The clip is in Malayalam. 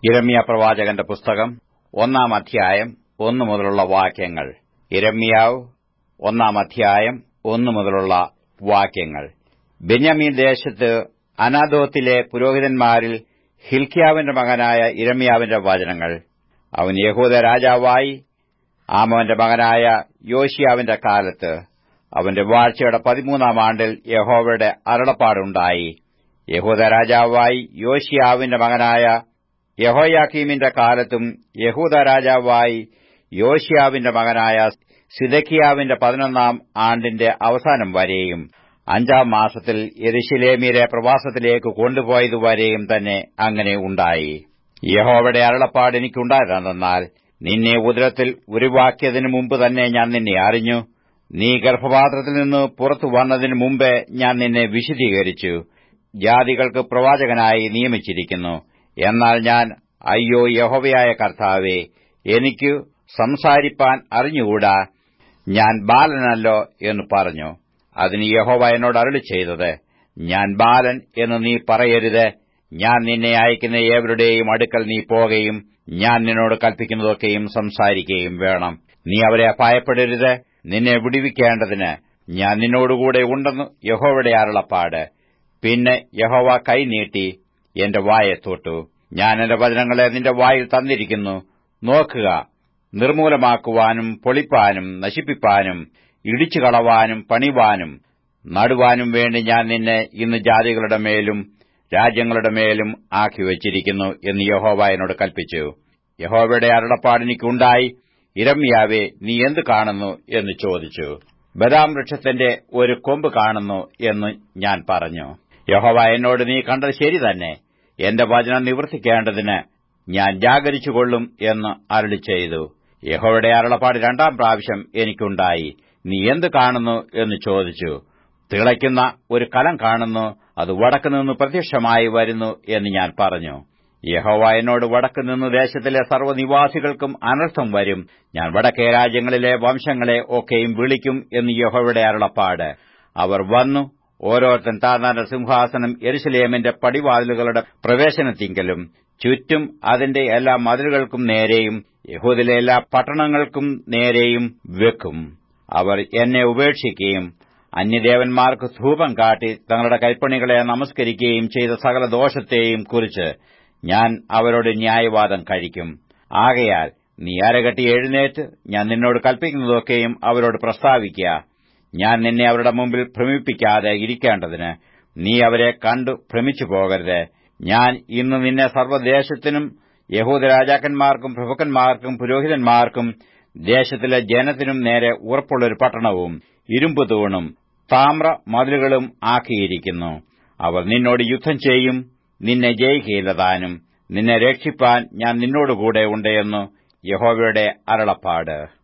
ഇരമ്യ പ്രവാചകന്റെ പുസ്തകം ഒന്നാം അധ്യായം ഒന്നു മുതലുള്ള വാക്യങ്ങൾ ഇരമ്യാവ് ഒന്നാം അധ്യായം ഒന്നു മുതലുള്ള വാക്യങ്ങൾ ബെന്യാമീൻ ദേശത്ത് അനാദോത്തിലെ പുരോഹിതന്മാരിൽ ഹിൽക്കിയാവിന്റെ മകനായ ഇരമ്യാവിന്റെ വചനങ്ങൾ അവൻ യഹൂദ രാജാവായി ആമോന്റെ മകനായ യോശിയാവിന്റെ കാലത്ത് അവന്റെ വാഴ്ചയുടെ പതിമൂന്നാം ആണ്ടിൽ യഹോവയുടെ അരുളപ്പാടുണ്ടായി യഹൂദ രാജാവായി യോശിയാവിന്റെ മകനായ യഹോയാക്കീമിന്റെ കാലത്തും യഹൂദ രാജാവായി യോശിയാവിന്റെ മകനായ സിദക്കിയാവിന്റെ പതിനൊന്നാം ആണ്ടിന്റെ അവസാനം വരെയും അഞ്ചാം മാസത്തിൽ യെരുശലേമിലെ പ്രവാസത്തിലേക്ക് കൊണ്ടുപോയതുവരെയും തന്നെ അങ്ങനെ ഉണ്ടായി യഹോവയുടെ അരുളപ്പാട് എനിക്കുണ്ടായിരുന്നെന്നാൽ നിന്നെ ഉദരത്തിൽ ഉരുവാക്കിയതിനു മുമ്പ് തന്നെ ഞാൻ നിന്നെ അറിഞ്ഞു നീ ഗർഭപാത്രത്തിൽ നിന്ന് പുറത്തു വന്നതിനു മുമ്പേ ഞാൻ നിന്നെ വിശദീകരിച്ചു ജാതികൾക്ക് പ്രവാചകനായി നിയമിച്ചിരിക്കുന്നു എന്നാൽ ഞാൻ അയ്യോ യഹോവയായ കർത്താവേ എനിക്ക് സംസാരിപ്പാൻ അറിഞ്ഞുകൂടാ ഞാൻ ബാലനല്ലോ എന്ന് പറഞ്ഞു അതിന് യഹോവ എന്നോട് അരുളി ചെയ്തത് ഞാൻ ബാലൻ എന്ന് നീ പറയരുത് ഞാൻ നിന്നെ അയക്കുന്ന ഏവരുടെയും അടുക്കൽ നീ പോകുകയും ഞാൻ നിന്നോട് കൽപ്പിക്കുന്നതൊക്കെയും സംസാരിക്കുകയും വേണം നീ അവരെ ഭയപ്പെടരുത് നിന്നെ വിടുവിക്കേണ്ടതിന് ഞാൻ നിന്നോടുകൂടെ ഉണ്ടെന്ന് യഹോവയുടെ അരുളപ്പാട് പിന്നെ യഹോവ കൈനീട്ടി എന്റെ വായെ തൊട്ടു ഞാൻ എന്റെ വചനങ്ങളെ നിന്റെ വായിൽ തന്നിരിക്കുന്നു നോക്കുക നിർമൂലമാക്കുവാനും പൊളിപ്പാനും നശിപ്പിപ്പാനും ഇടിച്ചു കളവാനും പണിവാനും നടുവാനും വേണ്ടി ഞാൻ നിന്നെ ഇന്ന് ജാതികളുടെ മേലും രാജ്യങ്ങളുടെ മേലും ആക്കി വച്ചിരിക്കുന്നു എന്ന് യഹോവ എന്നോട് കൽപ്പിച്ചു യഹോവയുടെ അരുളപ്പാടെനിക്കുണ്ടായി ഇരമ്യാവെ നീ എന്ത് കാണുന്നു എന്ന് ചോദിച്ചു ബദാം വൃക്ഷത്തിന്റെ ഒരു കൊമ്പ് കാണുന്നു എന്ന് ഞാൻ പറഞ്ഞു യഹോവ എന്നോട് നീ കണ്ടത് ശരി തന്നെ എന്റെ വചനം നിവർത്തിക്കേണ്ടതിന് ഞാൻ ജാഗരിച്ചുകൊള്ളും എന്ന് അരുളി ചെയ്തു യഹോവയുടെ അരുളപ്പാട് രണ്ടാം പ്രാവശ്യം എനിക്കുണ്ടായി നീ എന്ത് കാണുന്നു എന്ന് ചോദിച്ചു തിളയ്ക്കുന്ന ഒരു കലം കാണുന്നു അത് വടക്കുനിന്ന് പ്രത്യക്ഷമായി വരുന്നു എന്ന് ഞാൻ പറഞ്ഞു യഹോവ എന്നോട് വടക്കുനിന്ന് ദേശത്തിലെ സർവ്വനിവാസികൾക്കും അനർത്ഥം വരും ഞാൻ വടക്കേ രാജ്യങ്ങളിലെ വംശങ്ങളെ ഒക്കെയും വിളിക്കും എന്ന് യഹോവയുടെ അരുളപ്പാട് അവർ വന്നു ഓരോരുത്തൻ താതാന്റെ സിംഹാസനം എരുസലേമിന്റെ പടിവാതിലുകളുടെ പ്രവേശനത്തിങ്കലും ചുറ്റും അതിന്റെ എല്ലാ മതിലുകൾക്കും നേരെയും യഹൂദിലെ എല്ലാ പട്ടണങ്ങൾക്കും നേരെയും വെക്കും അവർ എന്നെ ഉപേക്ഷിക്കുകയും അന്യദേവന്മാർക്ക് ധൂപം കാട്ടി തങ്ങളുടെ കൈപ്പണികളെ നമസ്കരിക്കുകയും ചെയ്ത സകല ദോഷത്തെയും കുറിച്ച് ഞാൻ അവരോട് ന്യായവാദം കഴിക്കും ആകയാൽ നീ അരകട്ടി എഴുന്നേറ്റ് ഞാൻ നിന്നോട് കൽപ്പിക്കുന്നതൊക്കെയും അവരോട് പ്രസ്താവിക്കുക ഞാൻ നിന്നെ അവരുടെ മുമ്പിൽ ഭ്രമിപ്പിക്കാതെ ഇരിക്കേണ്ടതിന് നീ അവരെ കണ്ടു ഭ്രമിച്ചു പോകരുത് ഞാൻ ഇന്ന് നിന്നെ സർവ്വദേശത്തിനും യഹൂദ രാജാക്കന്മാർക്കും പ്രഭുക്കന്മാർക്കും പുരോഹിതന്മാർക്കും ദേശത്തിലെ ജനത്തിനും നേരെ ഉറപ്പുള്ളൊരു പട്ടണവും ഇരുമ്പ് തൂണും താമ്ര മതിലുകളും ആക്കിയിരിക്കുന്നു അവർ നിന്നോട് യുദ്ധം ചെയ്യും നിന്നെ ജയിക്കുകയില്ലതാനും നിന്നെ രക്ഷിപ്പാൻ ഞാൻ നിന്നോടുകൂടെ ഉണ്ടെന്നു യഹോവയുടെ അരുളപ്പാട്